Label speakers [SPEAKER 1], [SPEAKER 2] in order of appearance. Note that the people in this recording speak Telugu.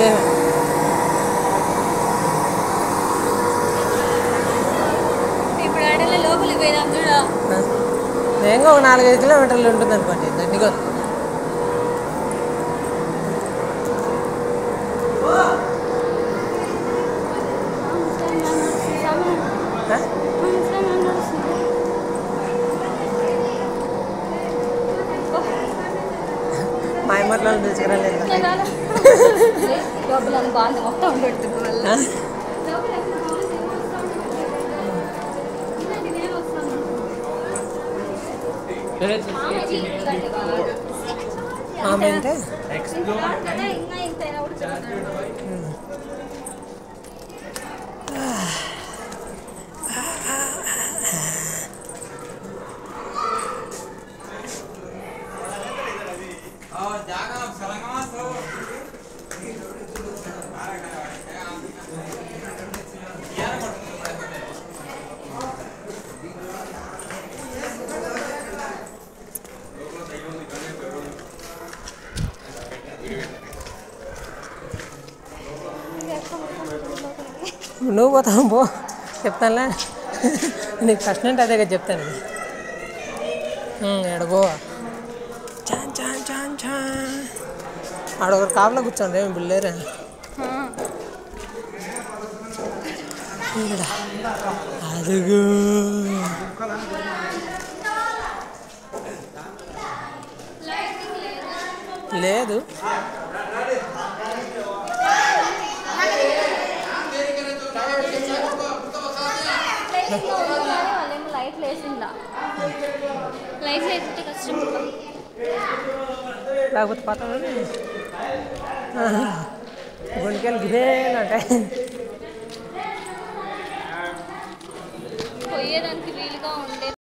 [SPEAKER 1] నేను
[SPEAKER 2] ఇప్పుడు ఆడలే లోపలికి పోయినాం చూడ
[SPEAKER 1] నేను ఒక నాలుగైదు కిలోమీటర్లు ఉంటుంది అనుకోండి దండిగో ఆ? మా అమ్మట్లో తీసుకురాలేదు
[SPEAKER 2] లోపల అంత బాగుంది మొత్తం పెడుతుంది వల్ల
[SPEAKER 1] ఆ? ఆమె అంటే
[SPEAKER 2] ఇంకా ఇంతైనా కూడా చెప్తున్నాడు.
[SPEAKER 1] నువ్వు పోతావు పో చెప్తానులే నీకు ఫస్ట్ నుండి అదే కదా చెప్తాను ఎడగో చాన్ చాన్ చాన్ చాన్ ఆడొకరు కాపులో కూర్చోండి ఏమి బిల్లేరా ఈడ. అదుగో లేదు
[SPEAKER 2] లైటింగ్ ఉంది కానీ వాళ్ళేమో లైట్లు వేసిందా లైట్లు వేస్తుంటే కష్టం
[SPEAKER 1] లేకపోతే పక్కన గుండెకాయలు గిదేనంటాయి
[SPEAKER 2] పోయేదానికి వీలుగా ఉండే